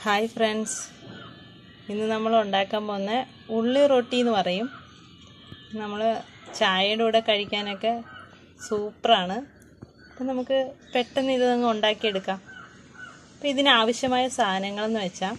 hi friends ഇന്ന് നമ്മൾ ഉണ്ടാക്കാൻ പോകുന്ന ഉള്ളി റൊട്ടി എന്ന് പറയും നമ്മൾ ചായയുടെ കൂടെ കഴിക്കാനൊക്കെ സൂപ്പറാണ് അപ്പം നമുക്ക് പെട്ടെന്ന് ഇതങ്ങ് ഉണ്ടാക്കിയെടുക്കാം അപ്പം ഇതിനാവശ്യമായ സാധനങ്ങളെന്ന് വെച്ചാൽ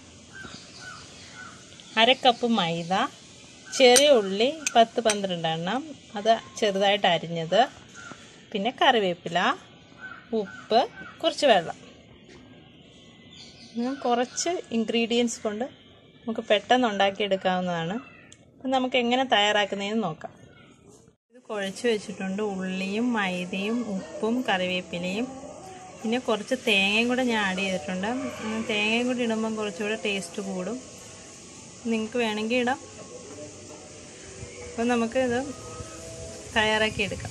അര കപ്പ് മൈദ ചെറിയ ഉള്ളി പത്ത് പന്ത്രണ്ട് എണ്ണം അത് ചെറുതായിട്ട് അരിഞ്ഞത് പിന്നെ കറിവേപ്പില ഉപ്പ് കുറച്ച് വെള്ളം ഇങ്ങനെ കുറച്ച് ഇൻഗ്രീഡിയൻസ് കൊണ്ട് നമുക്ക് പെട്ടെന്ന് ഉണ്ടാക്കിയെടുക്കാവുന്നതാണ് അപ്പം നമുക്ക് എങ്ങനെ തയ്യാറാക്കുന്നതെന്ന് നോക്കാം ഇത് കുഴച്ച് വെച്ചിട്ടുണ്ട് ഉള്ളിയും മൈദയും ഉപ്പും കറിവേപ്പിലയും പിന്നെ കുറച്ച് തേങ്ങയും കൂടെ ഞാൻ ആഡ് ചെയ്തിട്ടുണ്ട് ഉം, തേങ്ങയും കൂടി ഇടുമ്പം കുറച്ചുകൂടെ ടേസ്റ്റ് കൂടും നിങ്ങൾക്ക് വേണമെങ്കിൽ ഇടാം അപ്പം നമുക്ക് ഇത് തയ്യാറാക്കി എടുക്കാം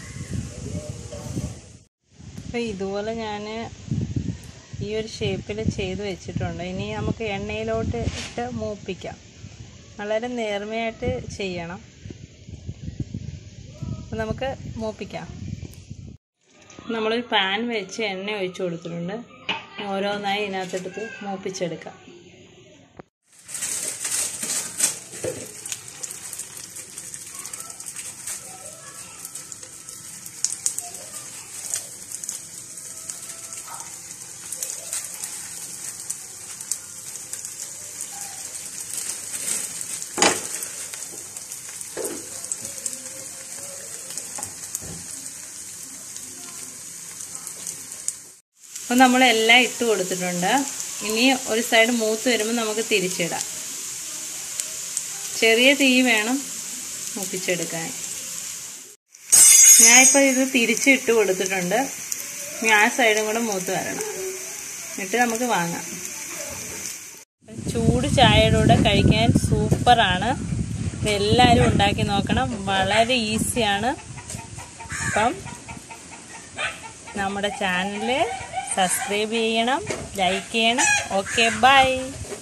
അപ്പോൾ ഇതുപോലെ ഞാൻ ഈ ഒരു ഷേപ്പിൽ ചെയ്ത് വെച്ചിട്ടുണ്ട് ഇനി നമുക്ക് എണ്ണയിലോട്ട് ഇട്ട് മൂപ്പിക്കാം വളരെ നേർമയായിട്ട് ചെയ്യണം അപ്പം നമുക്ക് മൂപ്പിക്കാം നമ്മളൊരു പാൻ വെച്ച് എണ്ണ ഒഴിച്ചു കൊടുത്തിട്ടുണ്ട് ഓരോന്നായി ഇതിനകത്തെടുത്ത് മൂപ്പിച്ചെടുക്കാം അപ്പോൾ നമ്മളെല്ലാം ഇട്ട് കൊടുത്തിട്ടുണ്ട് ഇനി ഒരു സൈഡ് മൂത്ത് വരുമ്പോൾ നമുക്ക് തിരിച്ചിടാം ചെറിയ തീ വേണം മൂപ്പിച്ചെടുക്കാൻ ഞാനിപ്പോൾ ഇത് തിരിച്ച് ഇട്ട് കൊടുത്തിട്ടുണ്ട് ഇനി ആ സൈഡും കൂടെ മൂത്ത് വരണം എന്നിട്ട് നമുക്ക് വാങ്ങാം ചൂട് ചായയുടെ കൂടെ കഴിക്കാൻ സൂപ്പറാണ് എല്ലാവരും ഉണ്ടാക്കി നോക്കണം വളരെ ഈസിയാണ് അപ്പം നമ്മുടെ ചാനൽ സബ്സ്ക്രൈബ് ചെയ്യണം ലൈക്ക് ചെയ്യണം ഓക്കെ ബൈ